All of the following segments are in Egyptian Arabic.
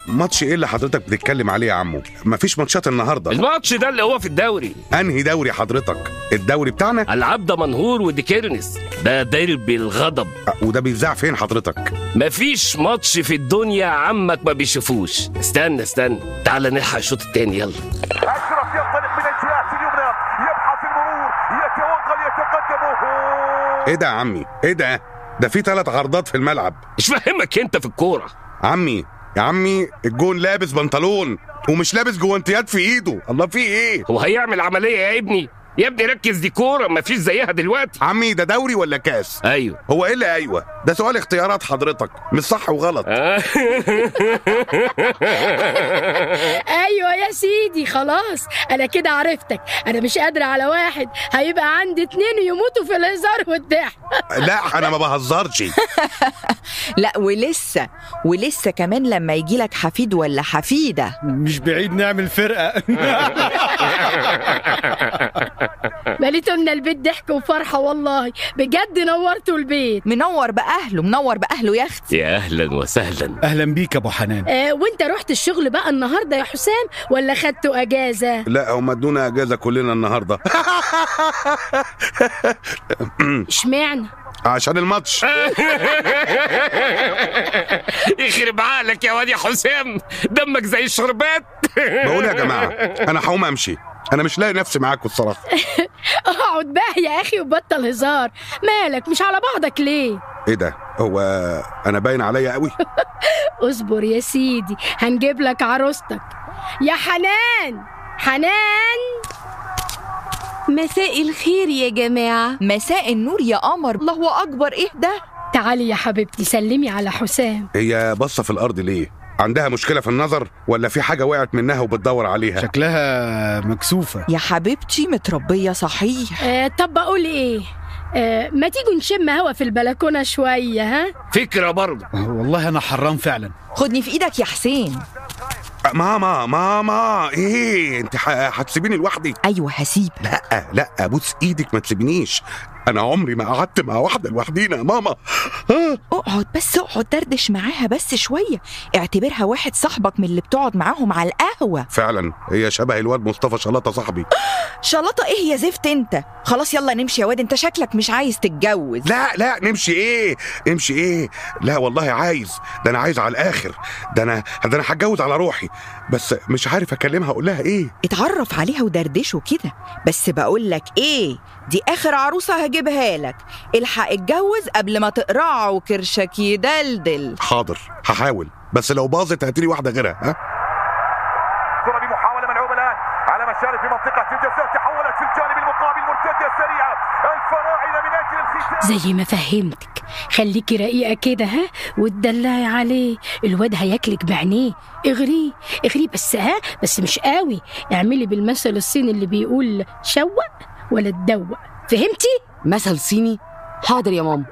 ماتش ايه اللي حضرتك بتتكلم عليه يا عمو مفيش ماتشات النهارده الماتش ده اللي هو في الدوري انهي دوري حضرتك الدوري بتاعنا العاب ده منهور وديكيرنس ده ديربي الغضب وده بيذاع فين حضرتك مفيش ماتش في الدنيا عمك ما بيشوفوش استنى استنى تعال نلحق الشوط التاني يلا أشرف ينطلق من الجهة اليمنى يبحث المرور يتوغل يتقدم هو ايه ده يا عمي ايه ده ده في ثلاث عرضات في الملعب مش فاهمك انت في الكوره عمي يا عمي الجون لابس بنطلون ومش لابس جوانتيات في ايده الله في ايه هو هيعمل عمليه يا ابني يا ابني ركز دي كوره مفيش زيها دلوقتي عمي ده دوري ولا كاس ايوه هو ايه اللي ايوه ده سؤال اختيارات حضرتك مش صح وغلط ايوه يا سيدي خلاص انا كده عرفتك انا مش قادره على واحد هيبقى عندي اتنين يموتوا في الهزار والضحك لا انا ما بهزرش لا ولسه ولسه كمان لما يجي لك حفيد ولا حفيده مش بعيد نعمل فرقه مليتوا من البيت ضحك وفرحه والله بجد نورتوا البيت منور باهله منور باهله يا اختي يا اهلا وسهلا اهلا بيك يا ابو حنان آه وانت رحت الشغل بقى النهارده يا حسام ولا خدتوا اجازه لا هم ادونا اجازه كلنا النهارده اشمعنى عشان الماتش يخرب عقلك يا واد يا حسام دمك زي الشربات بقول يا جماعه انا هقوم امشي انا مش لاقي نفسي معاكم الصراحه اقعد بقى يا اخي وبطل هزار مالك مش على بعضك ليه ايه ده هو انا باين عليا قوي اصبر يا سيدي هنجيب لك عروستك يا حنان حنان مساء الخير يا جماعة مساء النور يا قمر الله اكبر ايه ده تعالي يا حبيبتي سلمي على حسام هي باصه في الارض ليه عندها مشكله في النظر ولا في حاجه وقعت منها وبتدور عليها شكلها مكسوفه يا حبيبتي متربيه صحيح آه طب بقول ايه آه ما تيجوا نشم هوا في البلكونه شويه ها فكره برضه والله انا حرام فعلا خدني في ايدك يا حسين ماما ماما ايه انت ح- هتسيبيني لوحدي ايوه هسيب لا لا بوس ايدك ما تسيبنيش انا عمري ما قعدت مع واحده لوحدينا ماما آه. اقعد بس اقعد دردش معاها بس شويه اعتبرها واحد صاحبك من اللي بتقعد معاهم على القهوه فعلا هي شبه الواد مصطفى شلاطه صاحبي شلطه ايه يا زفت انت خلاص يلا نمشي يا واد انت شكلك مش عايز تتجوز لا لا نمشي ايه نمشي ايه لا والله عايز ده انا عايز على الاخر ده انا ده انا هتجوز على روحي بس مش عارف اكلمها اقول لها ايه اتعرف عليها ودردشوا كده بس بقول لك ايه دي اخر عروسه هجيبها لك الحق اتجوز قبل ما تقرع وكرشك يدلدل حاضر هحاول بس لو باظت هاتلي واحده غيرها ها كرة بمحاولة ملعوبة الآن على مشارف في منطقة الجزاء تحولت في الجانب المقابل مرتدة سريعة الفراعنة من أجل الختام زي ما فهمتك خليكي رقيقه كده ها وتدلعي عليه الواد هياكلك بعينيه اغريه اغريه بس ها بس مش قوي اعملي بالمثل الصيني اللي بيقول شوق ولا تدوق فهمتي مثل صيني حاضر يا ماما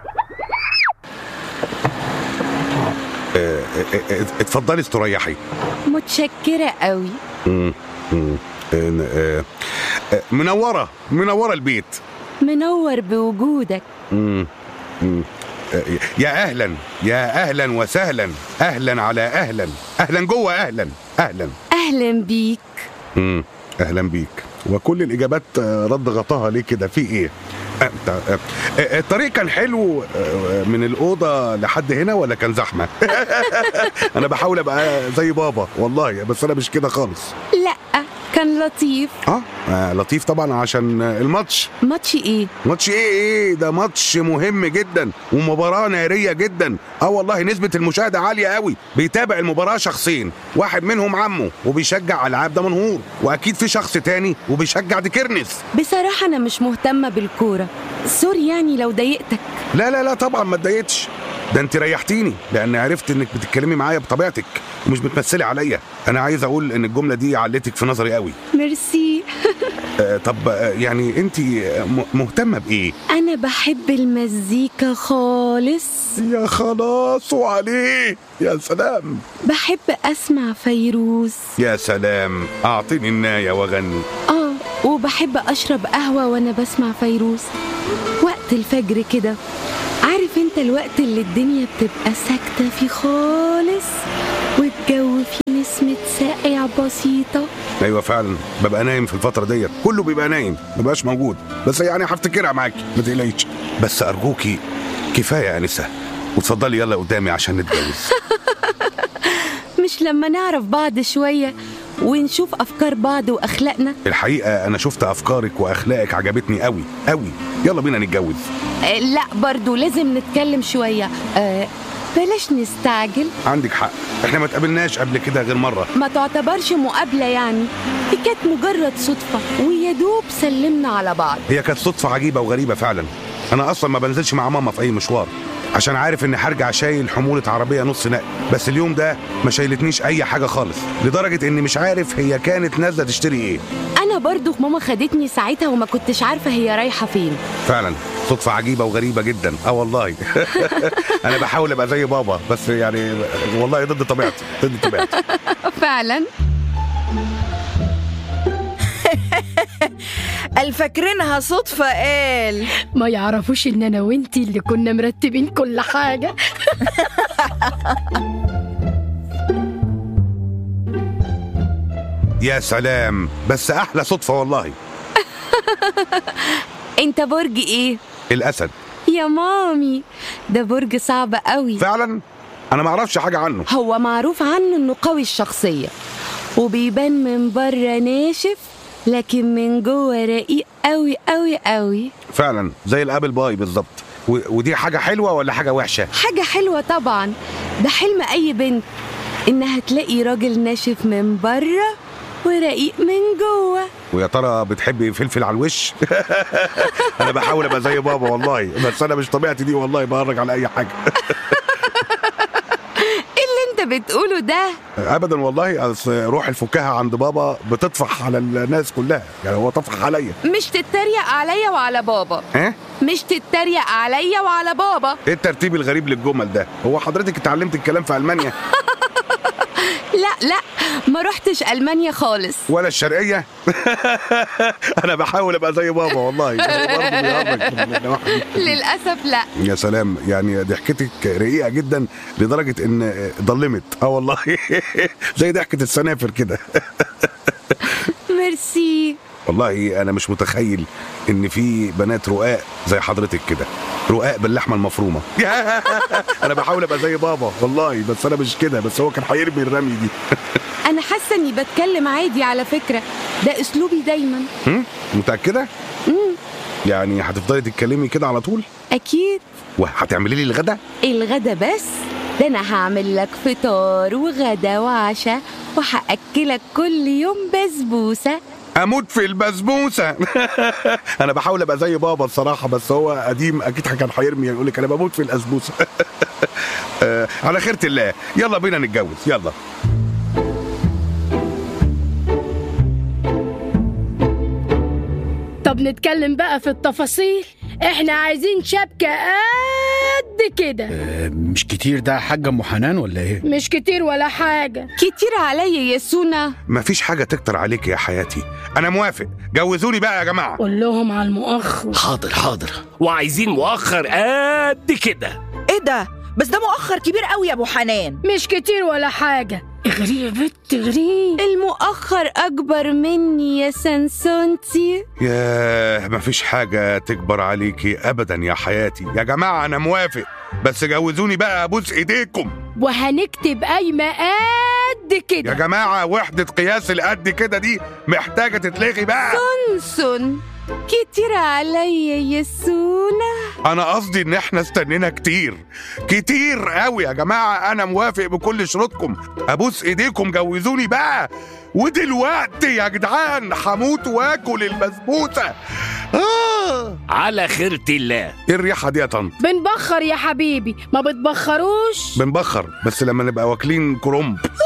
آه، آه، آه، اتفضلي استريحي متشكرة قوي مم، مم، آه، آه، آه، منوره منوره البيت منور بوجودك مم، مم. آه، يا اهلا يا اهلا وسهلا اهلا على اهلا اهلا جوه اهلا اهلا أهلا بيك مم. اهلا بيك وكل الاجابات آه، رد غطاها ليه كده في ايه آه، آه، آه، الطريق كان حلو آه، من الاوضه لحد هنا ولا كان زحمه انا بحاول ابقى زي بابا والله بس انا مش كده خالص لأ كان لطيف اه آه، لطيف طبعا عشان آه، الماتش ماتش ايه ماتش ايه ايه ده ماتش مهم جدا ومباراه ناريه جدا اه والله نسبه المشاهده عاليه قوي بيتابع المباراه شخصين واحد منهم عمه وبيشجع العاب ده منهور واكيد في شخص تاني وبيشجع ديكرنس بصراحة أنا مش مهتمة بالكورة سوري يعني لو ضايقتك لا لا لا طبعا ما اتضايقتش ده انت ريحتيني لان عرفت انك بتتكلمي معايا بطبيعتك ومش بتمثلي عليا انا عايز اقول ان الجمله دي علتك في نظري قوي ميرسي آه طب آه يعني انت م- مهتمه بايه أنا بحب المزيكا خالص يا خلاص وعليه يا سلام بحب أسمع فيروز يا سلام اعطيني النايه واغني آه وبحب أشرب قهوة وأنا بسمع فيروز وقت الفجر كده عارف انت الوقت اللي الدنيا بتبقى ساكتة فيه خالص والجو فيه بسيطة ايوه فعلا ببقى نايم في الفتره ديت كله بيبقى نايم مبقاش موجود بس يعني هفتكرها معاكي ما تقلقيش بس ارجوكي كفايه يا انسه وتفضلي يلا قدامي عشان نتجوز مش لما نعرف بعض شوية ونشوف أفكار بعض وأخلاقنا الحقيقه انا شفت افكارك واخلاقك عجبتني قوي قوي يلا بينا نتجوز آه، لا برضو لازم نتكلم شوية آه، بلاش نستعجل عندك حق احنا ما تقابلناش قبل كده غير مره ما تعتبرش مقابلة يعني دي كانت مجرد صدفة ويا دوب سلمنا على بعض هي كانت صدفه عجيبه وغريبه فعلا انا اصلا ما بنزلش مع ماما في اي مشوار عشان عارف اني هرجع شايل حموله عربيه نص نقل بس اليوم ده ما شايلتنيش اي حاجه خالص لدرجه اني مش عارف هي كانت نازله تشتري ايه أنا برضو ماما خدتني ساعتها وما كنتش عارفة هي رايحة فين فعلا صدفة عجيبة وغريبة جدا اه والله انا بحاول ابقى زي بابا بس يعني والله ضد طبيعتي ضد طبيعتي فعلا قال فاكرينها صدفة قال ما يعرفوش ان انا وانتي اللي كنا مرتبين كل حاجة يا سلام بس احلى صدفة والله انت برج ايه؟ الاسد يا مامي ده برج صعب قوي فعلا انا ما اعرفش حاجة عنه هو معروف عنه انه قوي الشخصية وبيبان من بره ناشف لكن من جوه رقيق قوي قوي قوي فعلا زي الابل باي بالظبط و- ودي حاجة حلوة ولا حاجة وحشة حاجة حلوة طبعا ده حلم أي بنت إنها تلاقي راجل ناشف من بره ورقيق من جوه ويا ترى بتحبي فلفل على الوش انا بحاول ابقى زي بابا والله بس انا مش طبيعتي دي والله بهرج على اي حاجة إيه اللي أنت بتقوله ده؟ ابدا والله اصل روح الفكاهه عند بابا بتطفح على الناس كلها يعني هو طفح عليا مش تتريق عليا وعلى بابا ها مش تتريق عليا وعلى بابا ايه الترتيب الغريب للجمل ده هو حضرتك اتعلمت الكلام في المانيا لا لا ما رحتش ألمانيا خالص ولا الشرقيه انا بحاول ابقى زي بابا والله بس هو برضه بيهرج من النواحي دي. للأسف لا يا سلام يعني ضحكتك رقيقه جدا لدرجه ان ضلمت اه والله زي ضحكه السنافر كده ميرسي والله انا مش متخيل ان في بنات رقاق زي حضرتك كده رقاق باللحمه المفرومه انا بحاول ابقى زي بابا والله بس انا مش كده بس هو كان هيرمي الرمي دي أنا حاسة إني بتكلم عادي على فكرة ده أسلوبي دايما هم؟ متاكده يعني هتفضلي تتكلمي كده على طول أكيد وهتعملي لي الغدا الغدا بس ده انا هعمل لك فطار وغدا وعشاء وهاكلك كل يوم بسبوسه اموت في البسبوسه انا بحاول ابقى زي بابا الصراحه بس هو قديم اكيد كان هيرمي يقول لك انا بموت في البسبوسه آه، على خيره الله يلا بينا نتجوز يلا طب نتكلم بقى في التفاصيل احنا عايزين شبكة قد كده آه، مش كتير ده يا حاجة ام حنان ولا ايه؟ مش كتير ولا حاجة كتير عليا يا سونا مفيش حاجه تكتر عليك يا حياتي انا موافق جوزوني بقى يا جماعه قول لهم على المؤخر حاضر حاضر وعايزين مؤخر قد كده ايه ده بس ده مؤخر كبير قوي يا ابو حنان مش كتير ولا حاجة اغري يا بت اغري المؤخر اكبر مني يا سنسونتي ياه مفيش حاجة تكبر عليكي أبدا يا حياتي يا جماعة أنا موافق بس جوزوني بقى أبوس إيديكم وهنكتب قايمة قد يا كده جماعة وحدة قياس القد كده دي محتاجة تتلغي بقى سونسون كتير عليا يا سونا أنا قصدي إن إحنا استنينا كتير كتير قوي يا جماعة أنا موافق بكل شروطكم أبوس إيديكم جوزوني بقى ودلوقتي يا جدعان هموت واكل البسبوسة آه على خيرة الله إيه الريحة دي يا طنط؟ بنبخر يا حبيبي ما بتبخروش بنبخر بس لما نبقى واكلين كرنب